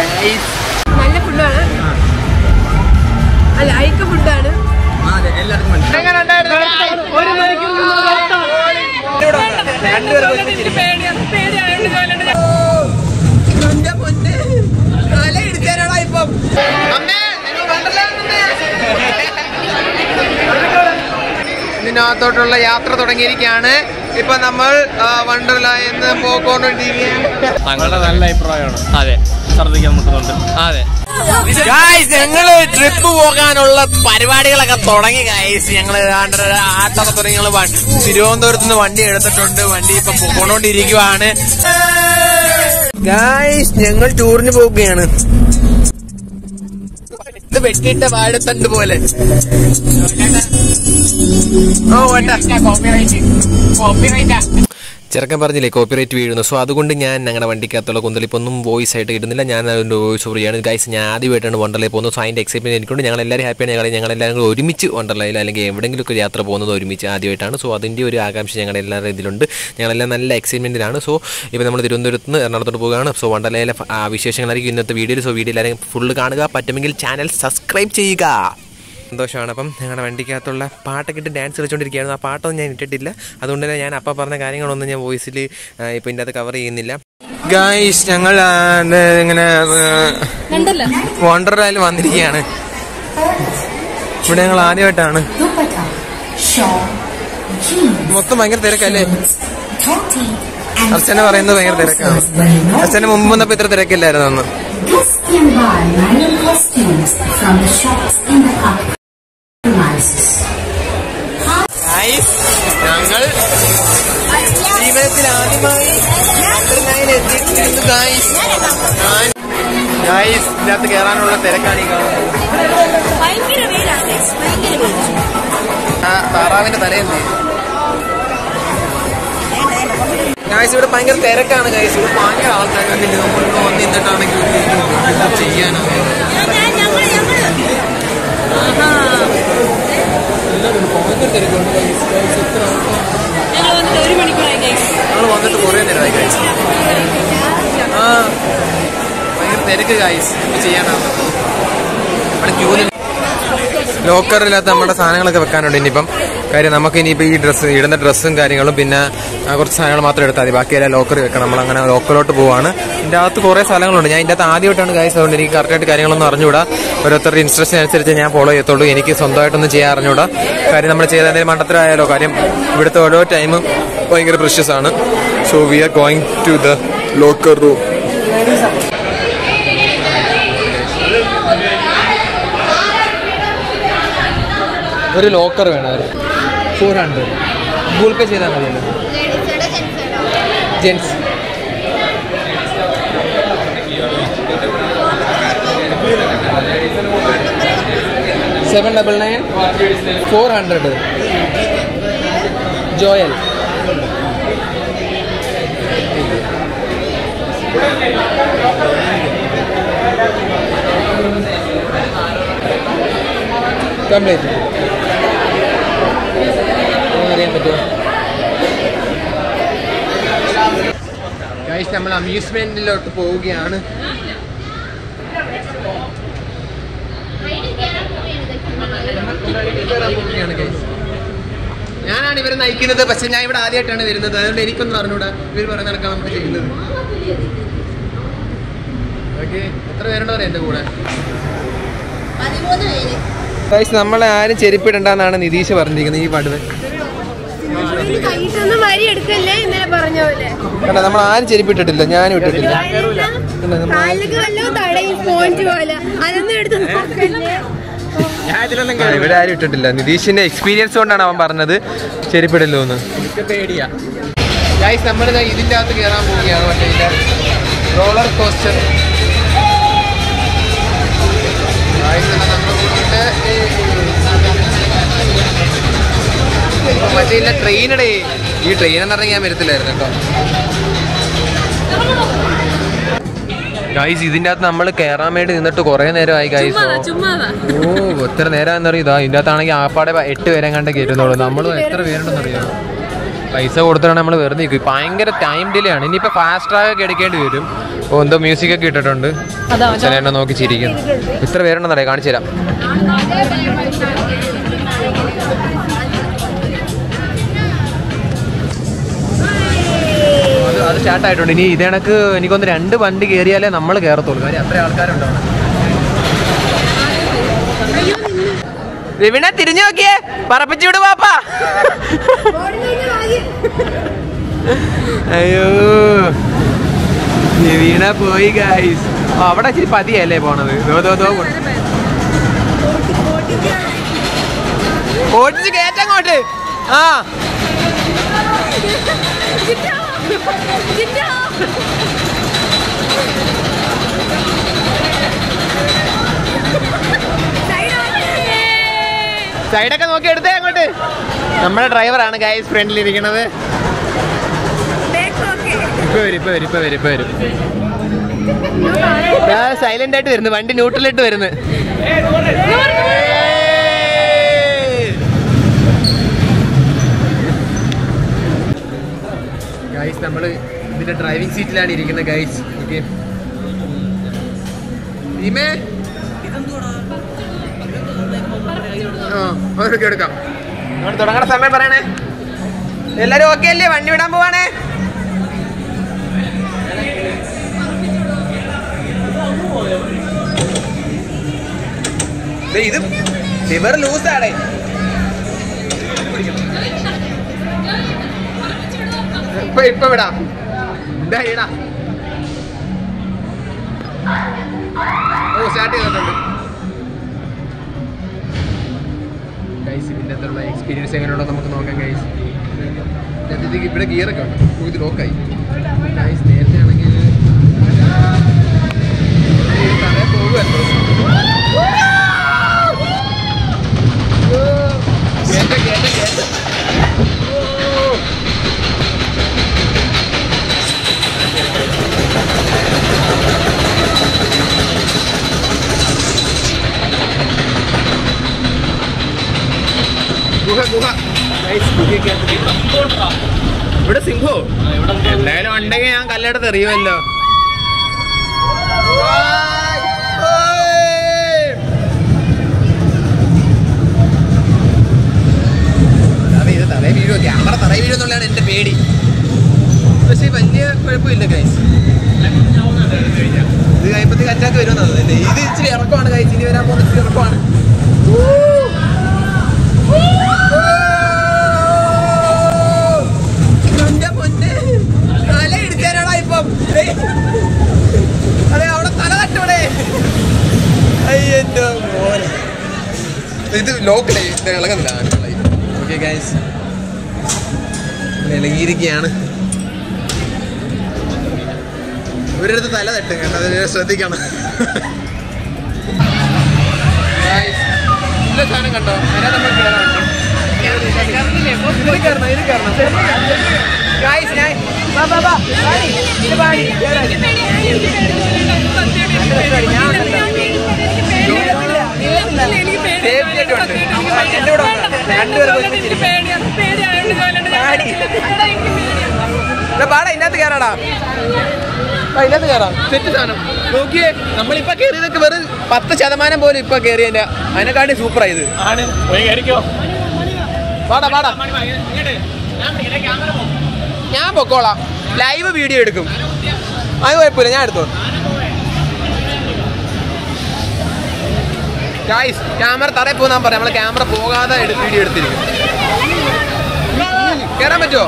Guys നല്ല ഫുഡാണ് അല്ല അയക്ക ഫുഡാണ് അതെ എല്ലാവർക്കും മനസ്സിലായി എന്റെ പൊന്ന് തല ഇടിച്ചാനാടാ ഇപ്പം അമ്മേ നിങ്ങൾ ഇതിനകത്തോട്ടുള്ള യാത്ര തുടങ്ങിയിരിക്കുകയാണ് ഇപ്പൊ നമ്മൾ വണ്ടർലായെന്ന് പോയിക്കൊണ്ടിരിക്കുകയാണ് താങ്കളുടെ നല്ല അഭിപ്രായമാണ് അതെ ഛർദ്ദിക്കാൻ മുട്ടുന്നുണ്ട് അതെ ഞങ്ങള് ട്രിപ്പ് പോകാനുള്ള പരിപാടികളൊക്കെ തുടങ്ങി ഗൈസ് ഞങ്ങള് ആട്ടൊക്കെ തുടങ്ങി ഞങ്ങള് വ- തിരുവനന്തപുരത്ത് നിന്ന് വണ്ടി എടുത്തിട്ടുണ്ട് വണ്ടി ഇപ്പൊ പോകൊണ്ടിരിക്കുവാണ് ഗൈസ് ഞങ്ങൾ ടൂറിന് പോവുകയാണ് ഇത് വെട്ടിയിട്ട വാഴത്തണ്ട് പോലെ ഓ വേണ്ട ചെറുക്കൻ പറഞ്ഞില്ലേ കോപ്പിറൈറ്റ് വീഴുന്നു സോ അതുകൊണ്ട് ഞാൻ ഞങ്ങളുടെ വണ്ടിക്കകത്തുള്ള കുന്തളിപ്പൊന്നും വോയിസ് ആയിട്ട് ഇടുന്നില്ല ഞാൻ അതിൻ്റെ വോയിസ് ഓവർ ചെയ്യാണ് ഗൈസ് ഞാൻ ആദ്യമായിട്ടാണ് വണ്ടർലയിൽ പോകുന്നത് സോ അതിൻ്റെ എക്സൈറ്റ്മെൻറ്റ് എനിക്കുണ്ട് ഞങ്ങൾ എല്ലാവരും ഹാപ്പിയാണ് ഞങ്ങൾ ഞങ്ങളെല്ലാവരും കൂടി ഒരുമിച്ച് വണ്ടർലയിൽ അല്ലെങ്കിൽ എവിടെയെങ്കിലും ഒക്കെ യാത്ര പോകുന്നത് ഒരുമിച്ച് ആദ്യമായിട്ടാണ് സോ അതിൻ്റെ ഒരു ആകാംക്ഷ ഞങ്ങളുടെ എല്ലാവരുടെ ഇതിലുണ്ട് ഞങ്ങളെല്ലാം നല്ല എക്സൈറ്റ്മെൻറ്റിലാണ് സോ ഇപ്പോൾ നമ്മൾ തിരുവനന്തപുരത്ത് നിന്ന് എറണാകുളത്തോട്ട് പോവുകയാണ് സോ വണ്ടർലയിലെ ആ വിശേഷങ്ങളായിരിക്കും ഇന്നത്തെ വീഡിയോയിൽ സോ വീഡിയോ എല്ലാവരും ഫുള്ള് കാണുക പറ്റുമെങ്കിൽ ചാനൽ സബ്സ്ക്രൈബ് ചെയ്യുക സന്തോഷമാണ് അപ്പം ഞങ്ങളുടെ വണ്ടിക്കകത്തുള്ള പാട്ടൊക്കെ ഇട്ട് ഡാൻസ് കളിച്ചുകൊണ്ടിരിക്കുകയായിരുന്നു ആ പാട്ടൊന്നും ഞാൻ ഇട്ടിട്ടില്ല അതുകൊണ്ട് തന്നെ ഞാൻ അപ്പം പറഞ്ഞ കാര്യങ്ങളൊന്നും ഞാൻ വോയിസിൽ ഇപ്പം ഇതിൻ്റെ അത് കവർ ചെയ്യുന്നില്ല ഗായ്സ് ഞങ്ങൾ ഇങ്ങനെ വണ്ടർലായിൽ വന്നിരിക്കുകയാണ് ഇവിടെ ഞങ്ങൾ ആദ്യമായിട്ടാണ് dupatta, shawl, jeans, മൊത്തം ഭയങ്കര തിരക്കല്ലേ dhoti, അർച്ചന പറയുന്നത് ഭയങ്കര തിരക്കാണ് അർച്ചന മുമ്പ് വന്നപ്പോൾ ഇത്ര തിരക്കില്ലായിരുന്നു അന്ന് Guests can buy nylon costumes from the shops in the compromises. Guys ഞങ്ങൾ ജീവിതത്തിൽ ആദ്യമായി വണ്ടർലായിൽ എത്തിയിട്ടുണ്ട് ഗായ്സ് ഞാൻ ഗായ്സ് ഇതിനകത്ത് കയറാനുള്ള തിരക്കാണ് ഈ കാണുന്നത് ഭയങ്കര വെയിലാണ് ഭയങ്കര വെയിൽ ആ താറാവിന്റെ തലയെന്ത് ഗായ്സ് ഇവിടെ ഭയങ്കര തിരക്കാണ് ഗായ്സ് ഇവിടെ ഭയങ്കര ആൾക്കാർ കണ്ടിട്ട് നമ്മൾ ഇവിടെ വന്ന് നിന്നിട്ടാണെങ്കിൽ ഇത് ചെയ്യാനാണ് ഭയങ്കര തിരക്കുണ്ട് ഗായ്സ് ഗായ്സ് എത്ര ആൾക്കാർ ഞങ്ങൾ വന്നിട്ട് ഒരു മണിക്കൂറായി ഗൈസ് ഞങ്ങൾ വന്നിട്ട് കുറേ നേരമായി ഗായ്സ് ആ ഭയങ്കര തിരക്ക് ഗായ്സ് ഇത് ചെയ്യാനാണ് ഇവിടെ ക്യൂല് ലോക്കറിനകത്ത് നമ്മുടെ സാധനങ്ങളൊക്കെ വെക്കാനുണ്ട് ഇനിയിപ്പം കാര്യം നമുക്ക് ഇനിയിപ്പോൾ ഈ ഡ്രസ്സ് ഇടുന്ന ഡ്രസ്സും കാര്യങ്ങളും പിന്നെ ആ, കുറച്ച് സാധനങ്ങൾ മാത്രം എടുത്താൽ മതി ബാക്കിയെല്ലാം ലോക്കറിൽ വെക്കണം നമ്മളങ്ങനെ ലോക്കറിലോട്ട് പോവാണ് ഇതിൻ്റെ അകത്ത് കുറേ സ്ഥലങ്ങളുണ്ട് ഞാൻ ഇതിൻ്റെ അകത്ത് ആദ്യമായിട്ടാണ് കാര്യം അതുകൊണ്ട് എനിക്ക് കറക്റ്റായിട്ട് കാര്യങ്ങളൊന്നും അറിഞ്ഞുകൂടാ ഓരോരുത്തരുടെ ഇൻസ്ട്രക്ഷൻ അനുസരിച്ച് ഞാൻ ഫോളോ ചെയ്യത്തുള്ളൂ എനിക്ക് സ്വന്തമായിട്ടൊന്നും ചെയ്യാൻ അറിഞ്ഞുകൂടാ കാര്യം നമ്മൾ ചെയ്ത എന്തെങ്കിലും മണ്ടത്തരമായാലോ കാര്യം ഇവിടുത്തെ ഓരോ ടൈമും ഭയങ്കര പ്രഷ്യസ് ആണ് so we are going to the locker room ഒരു ലോക്കർ വേണം ഫോർ ഹൺഡ്രഡ് ഗൂഗിൾ പേ ചെയ്താൽ മതിയല്ലോ gents seven double nine four hundred Joel complete അറിയാൻ പറ്റുമോ ഗൈസ് നമ്മൾ അമ്യൂസ്മെന്റിലോട്ട് പോവുകയാണ് കയറാൻ പോവുകയാണ് guys. ഞാനാണ് ഇവരെ നയിക്കുന്നത് പക്ഷെ ഞാൻ ഇവിടെ ആദ്യമായിട്ടാണ് വരുന്നത് അതുകൊണ്ട് എനിക്കൊന്നും അറിഞ്ഞൂടാ ഇവർ പറയുന്ന കണക്കാണ് നമ്മൾ ചെയ്യുന്നത് ഓക്കെ എത്ര പേരുണ്ടോ എന്റെ കൂടെ ഗൈസ് നമ്മളെ ആരും ചെരുപ്പിടണ്ടെന്നാണ് നിതീഷ് പറഞ്ഞിരിക്കുന്നത് ഈ പടുവൻ കൈട്ടൊന്നും വരി എടുക്കല്ലേ ഇന്നലെ പറഞ്ഞ പോലെ കണ്ട നമ്മൾ ആരും ചെരുപ്പിട്ടിട്ടില്ല ഞാനും ഇട്ടിട്ടില്ല കാലിലേക്ക് വല്ലതും തടയും സ്പോഞ്ച് പോലെ അതൊന്നും എടുത്ത് നോക്കല്ലേ ആ, ഇവിടെ ആരും ഇട്ടിട്ടില്ല നിതീഷിന്റെ എക്സ്പീരിയൻസ് കൊണ്ടാണ് അവൻ പറഞ്ഞത് ചെരുപ്പിടല്ലോ എന്ന് പേടിയാ ഗൈസ് നമ്മൾ ഇതിന്റെ അകത്ത് കയറാൻ പോവുകയാണ് മറ്റേ റോളർ കോസ്റ്റർ മറ്റേ ഇല്ല ട്രെയിനടേ ഈ ട്രെയിൻ എന്ന് പറഞ്ഞാൽ ഞാൻ വരത്തില്ലായിരുന്നു കേട്ടോ ഗൈസ് ഇതിന്റെ അകത്ത് നമ്മൾ കയറാൻ വേണ്ടി നിന്നിട്ട് കുറെ നേരമായി ഗൈസ് ചുമ്മാതാ ഓ എത്ര നേരം എന്നറിയോ ഇതാ ഇതിന്റെ അകത്താണെങ്കിൽ ആപ്പാടെ എട്ട് പേരെ കണ്ട് കയറ്റുന്നുള്ളൂ നമ്മൾ എത്ര പേരുണ്ടെന്ന് അറിയാം പൈസ കൊടുത്തിട്ടാണ് നമ്മൾ വെറുതെ നിൽക്കും ഭയങ്കര ടൈം ഡിലേ ആണ് ഇനിയിപ്പോൾ ഫാസ്റ്റ് ട്രാക്ക് ഒക്കെ എടുക്കേണ്ടി വരും ഓ എന്തോ മ്യൂസിക് ഒക്കെ ഇട്ടിട്ടുണ്ട് ചില എന്നെ നോക്കി ചിരിക്കുന്നു ഇത്ര പേരുണ്ടെന്നറിയാം കാണിച്ചു തരാം അത് അത് സ്റ്റാർട്ട് ആയിട്ടുണ്ട് ഇനി ഇത് കണക്ക് എനിക്കൊന്ന് രണ്ട് വണ്ടി കയറിയാലേ നമ്മൾ കയറത്തുള്ളൂ കാര്യം അത്ര ആൾക്കാരുണ്ടോ രവിണ തിരിഞ്ഞു നോക്കിയേ പറപ്പിച്ചു വിട് പാപ്പാ അയ്യോ രവീണ പോയി ഗൈസ് അവിടെ ഇച്ചിരി പതിയല്ലേ പോണത് ദോ ദോ ദോ പോണ്. ഓടിച്ച് കേറ്റങ്ങോട്ട് ആ സൈഡൊക്കെ നോക്കി എടുത്തേ അങ്ങോട്ട് നമ്മുടെ ഡ്രൈവറാണ് ഗൈസ് ഫ്രണ്ടിൽ ഇരിക്കണത് ഇപ്പൊ വരും ഇപ്പൊ വരും ഇപ്പൊ വരും ഇപ്പൊ വരും സൈലന്റ് ആയിട്ട് വരുന്നു വണ്ടി ന്യൂട്രലിട്ട് വരുന്നു ഗൈസ് നമ്മള് ഇതിന്റെ ഡ്രൈവിംഗ് സീറ്റിലാണ് ഇരിക്കുന്നത് ഗൈസ് ഓക്കെ ഭീമേ ആ അതൊക്കെ എടുക്കാം നമ്മൾ തുടങ്ങണ സമയം പറയണേ എല്ലാരും ഓക്കെ അല്ലേ വണ്ടി വിടാൻ പോവാണേ ദേ ഇത് ലിവർ ലൂസാടേ ഇപ്പൊ ഇപ്പൊ വിടാം ഇതാ ഇടാ ഓ സ്റ്റാർട്ട് ചെയ്തിട്ടുണ്ട് ഗൈസ് ഇതിൻ്റെ അകത്തുള്ള എക്സ്പീരിയൻസ് എങ്ങനെയുണ്ടോ നമുക്ക് നോക്കാം ഗൈസ് ഇതിലേക്ക് ഇവിടെ ഗിയറൊക്കെ ഉണ്ട് ഓ, ഇത് ലോക്കായി ഗൈസ് നേരത്തെ ആണെങ്കിൽ തലേ പോകുമല്ലോ കേറ്റ കേറ്റ കേറ്റ ഓ ഗുഹ ഗുഹ Guys, ഗുഹയൊക്കെ അകത്ത് ഇവിടെ സിംഹോ എന്തായാലും ഉണ്ടെങ്കിൽ ഞാൻ കല്ലെടുത്ത് എറിയുമല്ലോ തറ വീഴുമോ ക്യാമറ തറ വീഴുന്നുള്ളതാണ് എന്റെ പേടി പക്ഷേ വലിയ കുഴപ്പമില്ല ഗൈസ് ഇത് കഴിയുമ്പോഴത്തേക്ക് അറ്റാക്ക് വരുമെന്നത് അല്ലേ ഇത് ഇച്ചിരി ഇറക്കമാണ് ഗൈസ് ഇനി വരാൻ പോകുന്ന ഇച്ചിരി ഇറക്കമാണ് എന്റെ പൊന്നെ തല ഇടിച്ചാനാടാ ഇപ്പം ഏയ്. അതെ അവിടെ തല തട്ടോടെ അയ്യോ മോനെ ഇത് ലോക്കലേ ഇത് ഇളകുന്നില്ല ഓക്കെ ഗൈസ് ഇളകിയിരിക്കുകയാണ് ഒരിടത്ത് തല തട്ടും കേട്ടോ അത് ശ്രദ്ധിക്കണം Guys, ഇല്ല സാധനം കണ്ടോ അതിനാ നമ്മൾ കേറാനുണ്ടോ? ഇതിൽ കയറണം, ഇതിൽ കയറണം. Guys, ഞാൻ വാ, വാ, വാ. പാടി. ഇത് പാടി. കേറാൻ. നല്ല രസമായി. ഞാൻ ഉണ്ടല്ലോ. Safety ഒക്കെ ഉണ്ട്. എൻ്റെ കൂടെ ഉണ്ട്. രണ്ടുപേരും ഒരുമിച്ചിരിക്കും. പാടി. എടാ, പാടാ ഇതിനകത്ത് കയറാടാ ആ, ഇതിനകത്ത് കയറാം സെറ്റ് സാധനം നോക്കിയേ നമ്മളിപ്പോ കയറിയതൊക്കെ വെറും പത്ത് ശതമാനം പോലും ഇപ്പൊ കയറിയതിന്റെ അതിനെക്കാട്ടി സൂപ്പറാ ഇത് ആണ് പോയി കയറിക്കോ പാടാ പാടാ ഞാൻ പൊക്കോളാം ലൈവ് വീഡിയോ എടുക്കും അത് കുഴപ്പമില്ല ഞാൻ എടുത്തോ ഗായ്സ് ക്യാമറ തറയിൽ പോകാൻ പറയാം നമ്മളെ ക്യാമറ പോകാതെ വീഡിയോ എടുത്തിരിക്കും കയറാൻ പറ്റുമോ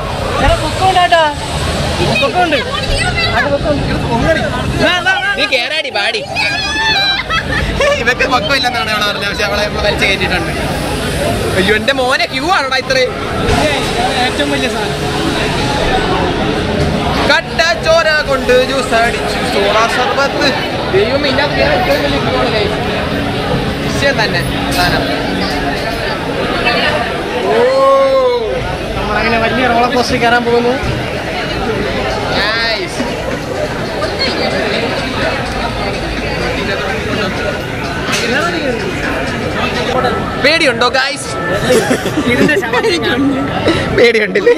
നീ കേറാടി പാടി ഇവക്ക് പൊക്കമില്ലെന്നാണ് അവളെ പറഞ്ഞത് പക്ഷെ അവളെ നമ്മള് വലിച്ചു കയറ്റിയിട്ടുണ്ട് അയ്യോ എന്റെ മോനെ ക്യൂ ആണോടാ ഇത്രയും ഏറ്റവും വലിയ സാധനം കട്ട ചോര കൊണ്ട് ജ്യൂസ് അടിച്ചു സോഡ സർബത്ത് ദൈവം ഇല്ലാത്ത ഏറ്റവും വലിയ ക്യൂ ആണ് guys. വിഷയം തന്നെ സാധനം ഓ നമ്മളങ്ങനെ വലിയ റോളർ കോസ്റ്റർ കയറാൻ പോകുന്നു Nice. പേടിയുണ്ടോ ഗായ്സ് പേടിയുണ്ടല്ലേ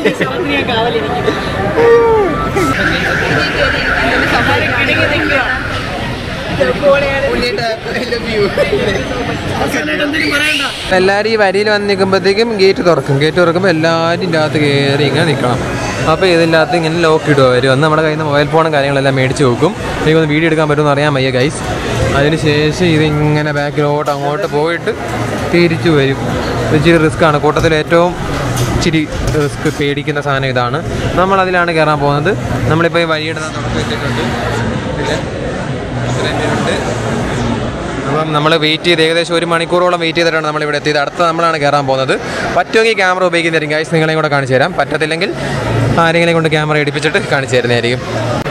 എല്ലാവരും ഈ വരിയിൽ വന്ന് നിൽക്കുമ്പോഴത്തേക്കും ഗേറ്റ് തുറക്കും ഗേറ്റ് തുറക്കുമ്പോൾ എല്ലാവരും ഇതിൻ്റെ അകത്ത് കയറി ഇങ്ങനെ നിൽക്കണം അപ്പോൾ ഇതിൻ്റെ അകത്ത് ഇങ്ങനെ ലോക്ക് ഇടുക അവർ വന്ന് നമ്മുടെ കയ്യിൽ നിന്ന് മൊബൈൽ ഫോണും കാര്യങ്ങളെല്ലാം മേടിച്ച് വെക്കും എനിക്കൊന്ന് വീഡിയോ എടുക്കാൻ പറ്റുമെന്ന് അറിയാൻ വയ്യ ഗൈസ് അതിന് ശേഷം ഇതിങ്ങനെ ബാക്കിലോട്ട് അങ്ങോട്ട് പോയിട്ട് തിരിച്ചു വരും ഇച്ചിരി റിസ്ക് ആണ് കൂട്ടത്തിൽ ഏറ്റവും ഇച്ചിരി റിസ്ക് പേടിക്കുന്ന സാധനം ഇതാണ് നമ്മൾ അതിലാണ് കയറാൻ പോകുന്നത് നമ്മളിപ്പോൾ ഈ വഴിയിടുന്ന തുടക്കം വെച്ചിട്ടുണ്ട് ഇതിൽ ഉണ്ട് അപ്പം നമ്മൾ വെയിറ്റ് ചെയ്ത് ഏകദേശം ഒരു മണിക്കൂറോളം വെയിറ്റ് ചെയ്തിട്ടാണ് നമ്മൾ ഇവിടെ എത്തിയത് അടുത്ത നമ്മളാണ് കയറാൻ പോകുന്നത് പറ്റുമെങ്കിൽ ക്യാമറ ഉപയോഗിക്കുന്നതായിരിക്കും ഗൈസ് നിങ്ങളെയും കൂടെ കാണിച്ചു തരാം പറ്റത്തില്ലെങ്കിൽ ആരെങ്കിലും കൊണ്ട് ക്യാമറ എടുപ്പിച്ചിട്ട് കാണിച്ചു തരുന്നതായിരിക്കും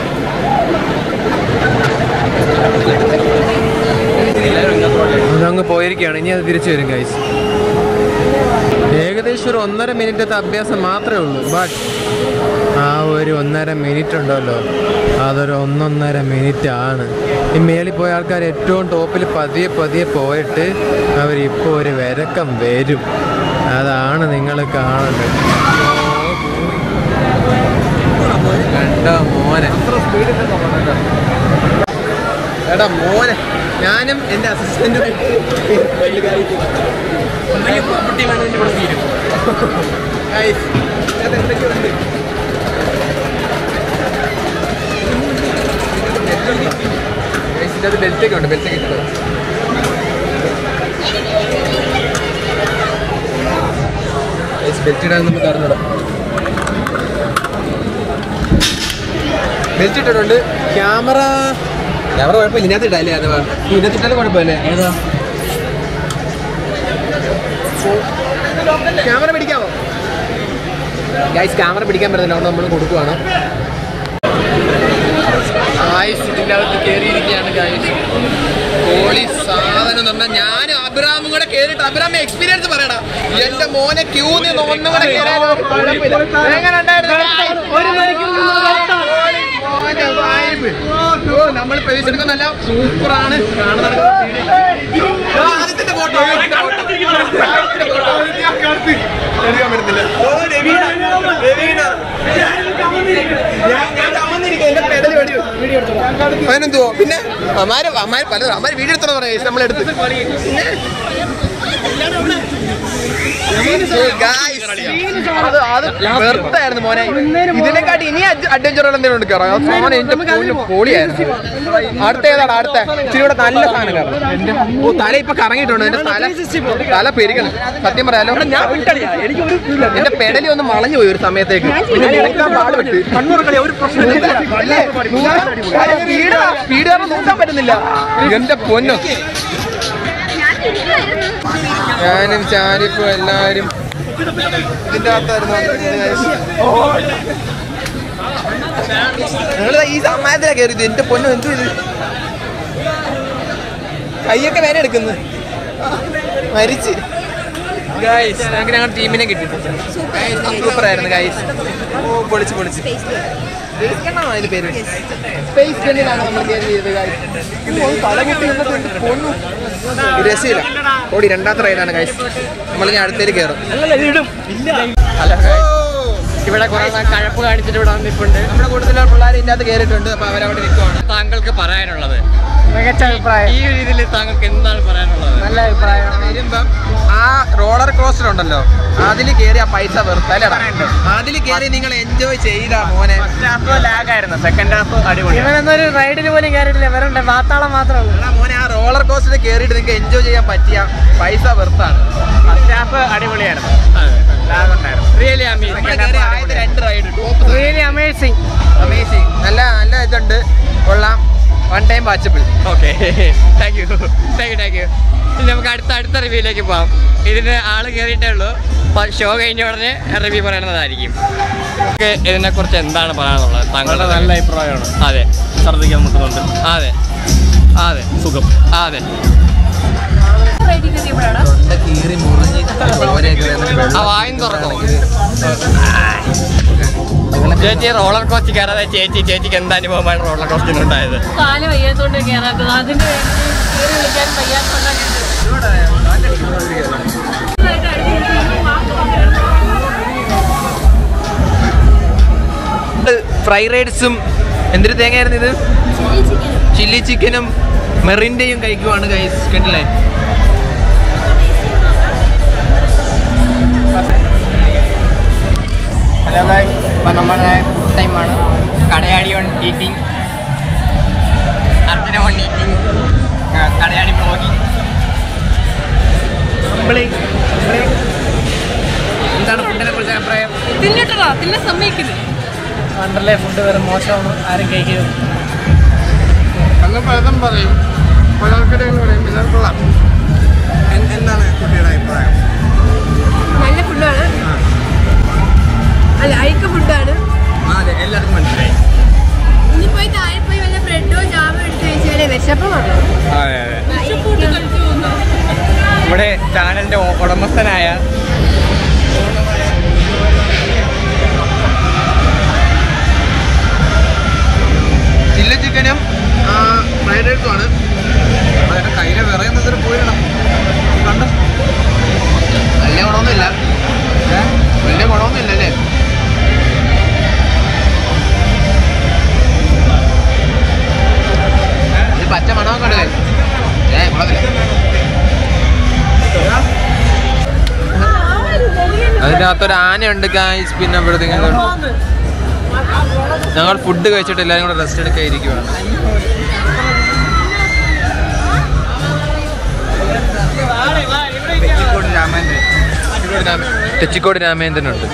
അതങ്ങ് പോയിരിക്കുകയാണ് ഇനി അത് തിരിച്ചു വരും ഗൈസ് ഏകദേശം ഒരു ഒന്നര മിനിറ്റത്തെ അഭ്യാസം മാത്രമേ ഉള്ളൂ ബട്ട് ആ ഒരു ഒന്നര മിനിറ്റ് ഉണ്ടല്ലോ അതൊരു ഒന്നൊന്നര മിനിറ്റ് ആണ് ഈ മേളിൽ പോയ ആൾക്കാർ ഏറ്റവും ടോപ്പിൽ പതിയെ പതിയെ പോയിട്ട് അവരിപ്പോൾ ഒരു വിരക്കം വരും അതാണ് നിങ്ങൾ കാണുന്നത് കണ്ടോ മോനെ എടാ മോനെ ഞാനും എൻ്റെ അസിസ്റ്റന്റും Guys, ഇതിനകത്ത് എന്തൊക്കെയുണ്ട്? Guys, ഇതിനകത്ത് belt ഒക്കെ ഉണ്ട്, belt ഒക്കെ ഇട്ടത്. Guys, belt ഇടാൻ നമുക്ക് അറിഞ്ഞൂടാ. ബെൽറ്റ് ഇട്ടിട്ടുണ്ട് ക്യാമറ ക്യാമറ കുഴപ്പമില്ല ഇതിനകത്ത് ഇടാല്ലേ അത് ഇതിനകത്ത് ഇട്ടാലും കുഴപ്പമില്ലേ ഏതാ ക്യാമറ പിടിക്കാമോ ഗൈസ് ക്യാമറ പിടിക്കാൻ പറ്റുന്നില്ല അതുകൊണ്ട് നമ്മൾ കൊടുക്കുവാണ് ഗൈസ് ഇതിൻ്റെ അകത്ത് കയറിയിരിക്കുകയാണ് ഗൈസ് പോളി സാധനം എന്ന് പറഞ്ഞാൽ ഞാനും അബ്രാമും കൂടെ കയറിയിട്ട് അബ്രാം എക്സ്പീരിയൻസ് പറയടാ എന്റെ മോനെ ക്യൂ നിന്ന് ഒന്നും കൂടെ കയറാനോ കുഴപ്പമില്ല. എങ്ങനെ ഉണ്ടായിരുന്നു guys? ഒരു മണിക്കൂർ മോനെ vibe. ഓ, നമ്മൾ പ്രവേശിക്കുന്ന നല്ല സൂപ്പറാണ് കാണുന്നത് ആദ്യത്തെ ഫോട്ടോ അറിയാൻ പറ്റുന്നില്ല ഓ, രവീണ. രവീണ. ഞാൻ- ഞാൻ കമന്നിരിക്കും. എന്റെ പെടല് വെടി- അതിനെന്തുവോ പിന്നെ അമ്മാര് അമ്മാര് പല അമ്മാര് വീഡിയോ എടുത്തോ പറയാം നമ്മളെടുത്ത് Guys, അത് അത് വെറുതായിരുന്നു മോനെ ഇതിനെക്കാട്ടി ഇനി അഡ്വഞ്ചറുകൾ എന്തെങ്കിലും ഉണ്ട് കയറാം മോനെ എന്റെ പൊന്നു പൊളിയായിരുന്നു അടുത്ത ഏതാണ് അടുത്ത ഇച്ചിരി കൂടെ നല്ല സാധനം കയറണം ഓ തല ഇപ്പൊ കറങ്ങിയിട്ടുണ്ട് എന്റെ തല തല പെരുകണം സത്യം പറയാലോ എന്റെ പെടലി ഒന്ന് വളഞ്ഞു പോയി ഒരു സമയത്തേക്ക് പിന്നെ എടുക്കാൻ പാടുപെട്ട് സ്പീഡ് കാരണം നോക്കാൻ പറ്റുന്നില്ല എന്റെ പൊന്നു ഞാനും ചാരിപ്പും എല്ലാരും ഇതിന്റെ അകത്തായിരുന്നു ഞങ്ങള് ഈ സമയത്തിലാ കയറിയത് എന്റെ പൊന്നു എന്തു ഇത് കൈയൊക്കെ വേന എടുക്കുന്നു മരിച്ച് ഗൈസ് ഞങ്ങൾക്ക് ഞങ്ങളുടെ ടീമിനെ കിട്ടി സൂപ്പർ ആയിരുന്നു ഗൈസ് ഓ പൊളിച്ച് പൊളിച്ച് സ്പേസ് ഗണ്ണാണോ അതിന്റെ പേര് സ്പേസ് ഗണ്ണിലാണ് നമ്മൾ കയറി ചെയ്തത് ഗൈസ് തലമുട്ടി നിന്നിട്ട് എന്ത് പൊന്നു രസയില്ല ഓടി രണ്ടാമത്തെ റൈഡാണ് ഗൈസ് നമ്മൾ ഇനി അടുത്തേക്ക് കയറും ഇവിടെ കുറെ കഴപ്പ് കാണിച്ചിട്ട് ഇവിടെ വന്നിട്ടുണ്ട് നമ്മുടെ കൂടുതലുള്ള പിള്ളേർ ഇതിൻ്റെ അകത്ത് കയറിയിട്ടുണ്ട് അപ്പൊ അവരവിടെ നിൽക്കുവാണ് താങ്കൾക്ക് പറയാനുള്ളത് മികച്ച അഭിപ്രായം ഈ ഒരു ഇതിൽ താങ്കൾക്ക് എന്താണ് പറയാനുള്ളത് നല്ല അഭിപ്രായം വരുമ്പം ആ റോളർ കോസ്റ്റർ ഉണ്ടല്ലോ അതിൽ കയറി ആ പൈസ വെറുത്തല്ലടാ അതിൽ കയറി നിങ്ങൾ എൻജോയ് ചെയ്താ മോനെ ഹാഫ് ലാഗായിരുന്നു സെക്കൻഡ് ഹാഫ് അടിപൊളി ഇവനൊന്നൊരു റൈഡിന് പോലും കയറിയിട്ടില്ല വരണ്ടേ വാത്താളം മാത്രമേ ഉള്ളൂ എടാ മോനെ ആ റോളർ കോസ്റ്ററിൽ കയറിയിട്ട് നിങ്ങൾക്ക് എൻജോയ് ചെയ്യാൻ പറ്റിയ പൈസ വെറുത്താണ് ഫസ്റ്റ് ഹാഫ് അടിപൊളിയായിരുന്നു ലാഗ് ഉണ്ടായിരുന്നു റിയലി നമ്മൾ കയറി ആദ്യത്തെ രണ്ട് ride top really amazing amazing നല്ല നല്ല ഇതുണ്ട് കൊള്ളാം one time watchable okay thank you thank you thank you ഇനി നമുക്ക് അടുത്ത അടുത്ത റിവ്യൂയിലേക്ക് പോകാം ഇതിന് ആള് കയറിയിട്ടേ ഉള്ളൂ ഷോ കഴിഞ്ഞ ഉടനെ റിവ്യൂ പറയുന്നതായിരിക്കും നമുക്ക് ഇതിനെക്കുറിച്ച് എന്താണ് പറയാനുള്ളത് താങ്കളുടെ നല്ല അഭിപ്രായമാണ് അതെ ഛർദ്ദിക്കാൻ മുട്ടുന്നുണ്ട് അതെ അതെ സുഖം അതെ കീറി മുറിഞ്ഞ് ചോരയൊക്കെ വന്നിട്ട് ആ വായും തുറക്കോ ചേച്ചി റോളർ കോസ്റ്റ് കയറാതെ ചേച്ചി ചേച്ചിക്ക് എന്ത് അനുഭവമാണ് റോളർ കോസ്റ്റിന് ഉണ്ടായത് കാല് വയ്യാത്തോണ്ട് കയറാത്തത് അതിന്റെ പേരിൽ കയറി വിളിക്കാൻ വയ്യാത്തോണ്ടാണ് രണ്ട് ഫ്രൈ റൈഡ്സും എന്തൊരു തേങ്ങയായിരുന്നു ഇത് ചില്ലി ചിക്കനും മെറിൻ്റെയും കഴിക്കുവാണ് ഗൈസ് കേട്ടില്ലേ ഹലോ ഗൈസ് ഇപ്പം നമ്മുടെ ടൈമാണ് Kadayadi on eating Arjuna on eating Kadayadi blogging എന്താണ് ഫുഡിനെ കുറിച്ച് അഭിപ്രായം തിന്നിട്ടതാ തിന്നെ സമ്മതിക്കുന്നത് വണ്ടർലേ ഫുഡ് വെറും മോശമാണ് ആരും കഴിക്കരുത് അന്ന് പലതും പറയും പല ആൾക്കാരും പറയും ഇത് കൊള്ളാം എന്താണ് കുട്ടിയുടെ അഭിപ്രായം നല്ല ഫുഡാണ് അല്ല അയക്ക ഫുഡാണ് ആ അതെ എല്ലാവർക്കും മനസ്സിലായി ഇനി പോയി താഴെ പോയി വല്ല ബ്രെഡോ ജാമോ എടുത്ത് കഴിച്ചാലേ വിശപ്പ് മാറും അതെ അതെ ഇവിടെ ചാനലിന്റെ ഉ- ഉടമസ്ഥനായ ചില്ലി ചിക്കനും ഫ്രൈഡ് റൈസും ആണ് അതിന്റെ കയ്യിലെ വിറയുന്നതിന് പോയിടണം കണ്ട വലിയ ഗുണമൊന്നുമില്ല വലിയ ഗുണമൊന്നുമില്ല അല്ലേ ഇത് പച്ച മണമൊക്കെ ഉണ്ട് guys. ഏ കുളത്തില്ല അതിൻ്റെ അകത്തൊരു ആനയുണ്ട് ഗായ്സ് പിന്നെ ഇവിടെ ഞങ്ങൾ ഫുഡ് കഴിച്ചിട്ട് എല്ലാവരും കൂടെ റെസ്റ്റ് എടുക്കാൻ ഇരിക്കുവാണ് തെച്ചിക്കോട് രാമേന്ദ്രൻ തെച്ചിക്കോട് രാമേന്ദ്രനുണ്ട്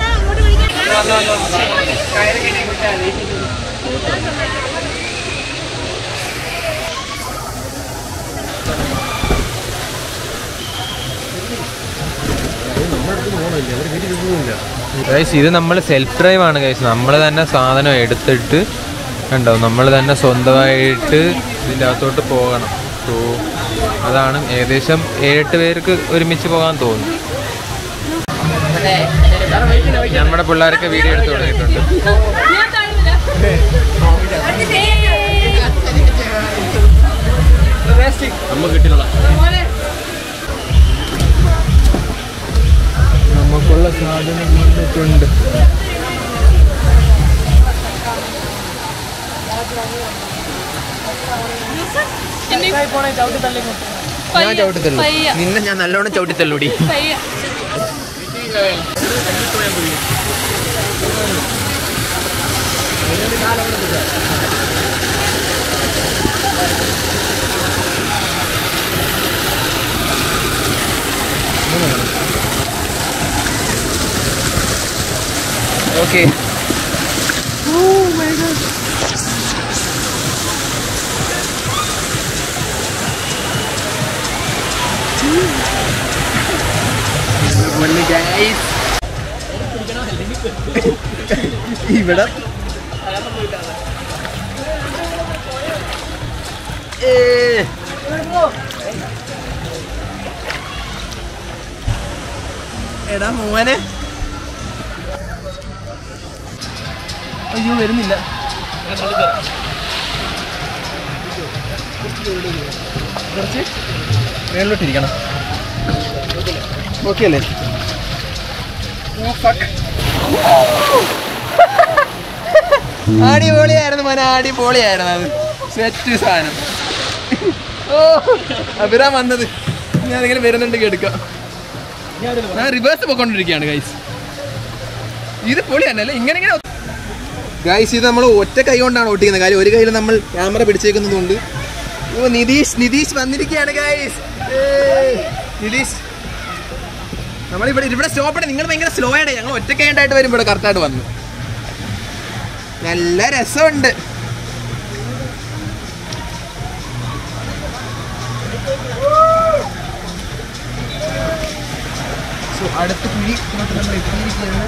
ഗൈസ് ഇത് നമ്മൾ സെൽഫ് ഡ്രൈവ് ആണ് ഗൈസ് നമ്മൾ തന്നെ സാധനം എടുത്തിട്ട് കണ്ടോ നമ്മൾ തന്നെ സ്വന്തമായിട്ട് ഇതിൻ്റെ അകത്തോട്ട് പോകണം സോ അതാണ് ഏകദേശം ഏഴെട്ട് പേർക്ക് ഒരുമിച്ച് പോകാൻ തോന്നുന്നു നമ്മുടെ പിള്ളേരൊക്കെ വീഡിയോ എടുത്തു തുടങ്ങിയിട്ടുണ്ട് ഞാൻ താഴ്ന്നില്ല നമുക്കുള്ള സാധനം വന്നിട്ടുണ്ട് ഞാൻ ചവിട്ടിത്തള്ളു പയ്യ നിന്നെ ഞാൻ നല്ലോണം ചവിട്ടിത്തള്ളൂടി പയ്യ ഓക്കെ ഇവിടെ എടാ മോനെ അയ്യോ വരുന്നില്ല കുറച്ച് മേളിലോട്ടിരിക്കണം ഓക്കെ അല്ലേ അടിപൊളിയായിരുന്നു മോനെ അടിപൊളിയായിരുന്നു അത് സെറ്റ് സാധനം ഓ അഭിരാം വന്നത് ഞാൻ ഇങ്ങനെ വരുന്നുണ്ടെങ്കിൽ എടുക്കാം ഞാൻ റിവേഴ്സ് പോയിക്കൊണ്ടിരിക്കുകയാണ് ഗൈസ് ഇത് പൊളി തന്നെ അല്ലേ ഇങ്ങനെ ഇങ്ങനെ ഗൈസ് ഇത് നമ്മൾ ഒറ്റ കൈ കൊണ്ടാണ് ഓട്ടിക്കുന്നത് കാര്യം ഒരു കയ്യിൽ നമ്മൾ ക്യാമറ പിടിച്ചേക്കുന്നത് കൊണ്ട് ഓ നിതീഷ് നിതീഷ് വന്നിരിക്കുകയാണ് ഗൈസ് നിതീഷ് നമ്മളിവിടെ ഇവിടെ സ്റ്റോപ്പ് നിങ്ങൾ ഭയങ്കര സ്ലോ ആണ് ഞങ്ങൾ ഒറ്റ കൈ ഉണ്ടായിട്ട് വരും ഇവിടെ കറക്റ്റായിട്ട് വന്നു നല്ല രസമുണ്ട് സോ അടുത്ത കുഴി നമ്മൾ എത്തിയിരിക്കുകയാണ്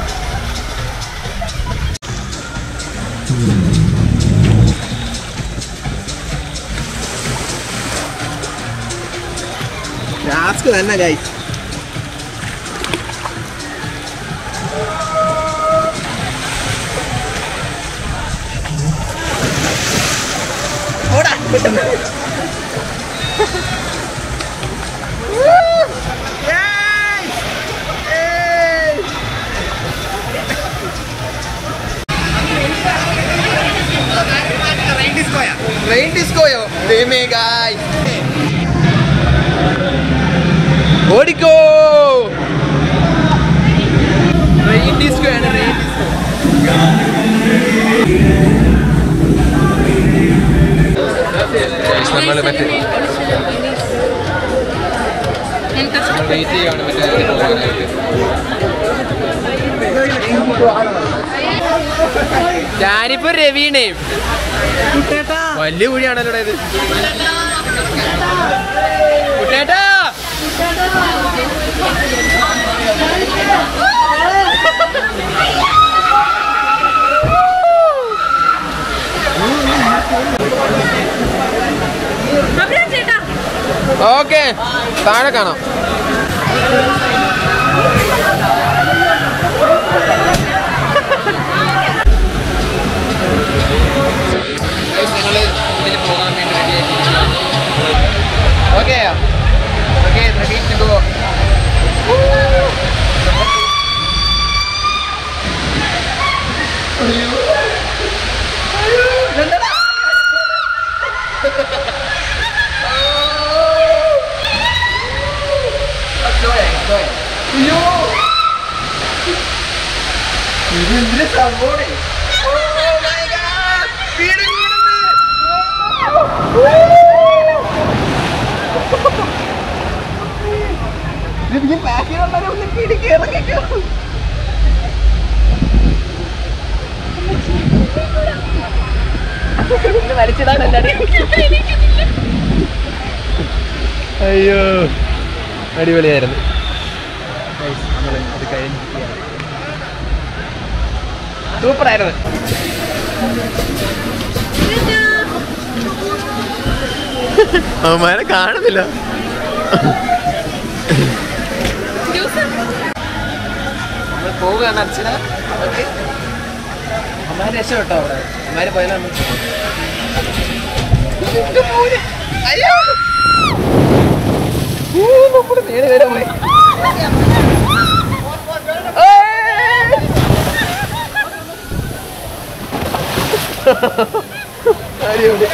ടാസ്ക് തന്നെ ഗൈ ഓടാ പെട്ടെന്ന് റെയിൻ ഡിസ്കോയോ ദൈവമേ ഗായ് ഓടിക്കോ റെയിൻ ഡിസ്കോ ആണ് റെയിൻ ഡിസ്കോ നമ്മൾ മറ്റേ വെയിറ്റ് ചെയ്യാണ് മറ്റേ പോകാനായിട്ട് ഞാനിപ്പോ രവീണേ വലിയ കുഴിയാണല്ലോ ഇത് കുട്ടേട്ടാ അഭിരാം ചേട്ടാ ഓക്കെ താഴെ കാണാം okay okay ready to go അയ്യോ അടിപൊളിയായിരുന്നു സൂപ്പർ ആയിരുന്നു അവന്മാരെ കാണുന്നില്ല നമ്മൾ പോവുകയാണ് അർച്ചന ഓക്കെ അമ്മാര് രക്ഷപ്പെട്ടോ അവിടെ അമ്മാര് പോയാലാണ് അയ്യോ ഊ, നമ്മുടെ നേരെ വരെ പോയി ഏയ്! അടിപൊളി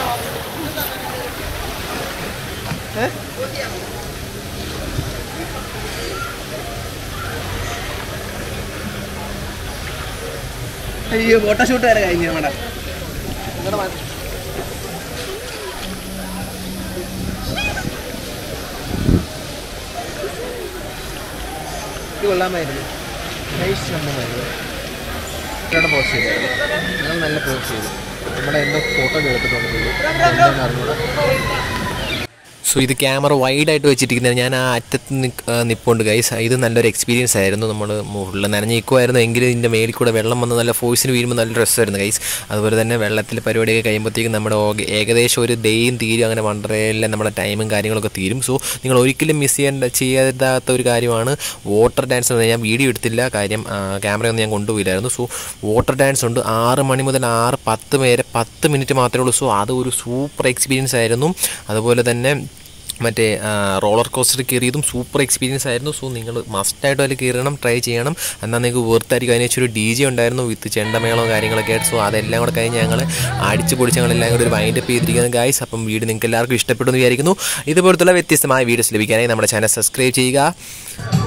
അയ്യോ ഫോട്ടോഷൂട്ട് വരെ കഴിഞ്ഞു നമ്മുടെ ഇത് കൊള്ളാമായിരുന്നു നൈസ് സംഭവമായിരുന്നു ഇവിടെ പോസ്റ്റ് ചെയ്തായിരുന്നു ഞങ്ങൾ നല്ല പോസ്റ്റ് ചെയ്തു നമ്മുടെ എന്തോ ഫോട്ടോ എടുത്തിട്ടുണ്ടെങ്കിൽ എന്താണെന്ന് അറിഞ്ഞൂടാ സോ ഇത് ക്യാമറ വൈഡായിട്ട് വെച്ചിരിക്കുന്നത് ഞാൻ ആ അറ്റത്ത് നിക്ക്- ആ, നിപ്പുണ്ട് ഗൈസ് ഇത് നല്ലൊരു എക്സ്പീരിയൻസ് ആയിരുന്നു നമ്മൾ മുകളിൽ നനഞ്ഞ് നിൽക്കുമായിരുന്നു എങ്കിലും ഇതിൻ്റെ മേലിൽ കൂടെ വെള്ളം വന്ന് നല്ല ഫോഴ്സിന് വീഴുമ്പോൾ നല്ല രസമായിരുന്നു ഗൈസ് അതുപോലെ തന്നെ വെള്ളത്തിൽ പരിപാടിയൊക്കെ കഴിയുമ്പോഴത്തേക്കും നമ്മുടെ ഓക- ഏകദേശം ഒരു ഡേയും തീരും അങ്ങനെ വണ്ടറയിലെ നമ്മുടെ ടൈമും കാര്യങ്ങളൊക്കെ തീരും സോ നിങ്ങൾ ഒരിക്കലും മിസ് ചെയ്യേണ്ട ചെയ്യാത്ത ഒരു കാര്യമാണ് വാട്ടർ ഡാൻസ് എന്ന് ഞാൻ വീഡിയോ എടുത്തില്ല കാര്യം ക്യാമറയൊന്നും ഞാൻ കൊണ്ടുപോയില്ലായിരുന്നു സോ വാട്ടർ ഡാൻസ് ഉണ്ട് ആറ് മണി മുതൽ ആറ് പത്ത് വരെ പത്ത് മിനിറ്റ് മാത്രമേ ഉള്ളൂ സോ അത് ഒരു സൂപ്പർ എക്സ്പീരിയൻസ് ആയിരുന്നു അതുപോലെ തന്നെ മറ്റേ റോളർ കോസ്റ്റർ കയറിയതും സൂപ്പർ എക്സ്പീരിയൻസ് ആയിരുന്നു സോ നിങ്ങൾ മസ്റ്റായിട്ടും അതിൽ കയറണം ട്രൈ ചെയ്യണം എന്നാൽ നിങ്ങൾക്ക് വെറുത്തായിരിക്കും അതിന് ഒരു ഡി ജെ ഉണ്ടായിരുന്നു വിത്ത് ചെണ്ടമേളവും കാര്യങ്ങളൊക്കെ ആയിട്ട് സോ അതെല്ലാം കൂടെ കഴിഞ്ഞ് ഞങ്ങൾ അടിച്ച് പൊടിച്ച് ഞങ്ങളെല്ലാം കൂടി ഒരു വൈൻഡപ്പ് ചെയ്തിരിക്കുന്നത് ഗായ്സ് അപ്പം വീഡിയോ നിങ്ങൾക്ക് എല്ലാവർക്കും ഇഷ്ടപ്പെട്ടു എന്ന് വിചാരിക്കുന്നു ഇതുപോലത്തുള്ള വ്യത്യസ്തമായ വീഡിയോസ് ലഭിക്കാനായി നമ്മുടെ ചാനൽ സബ്സ്ക്രൈബ് ചെയ്യുക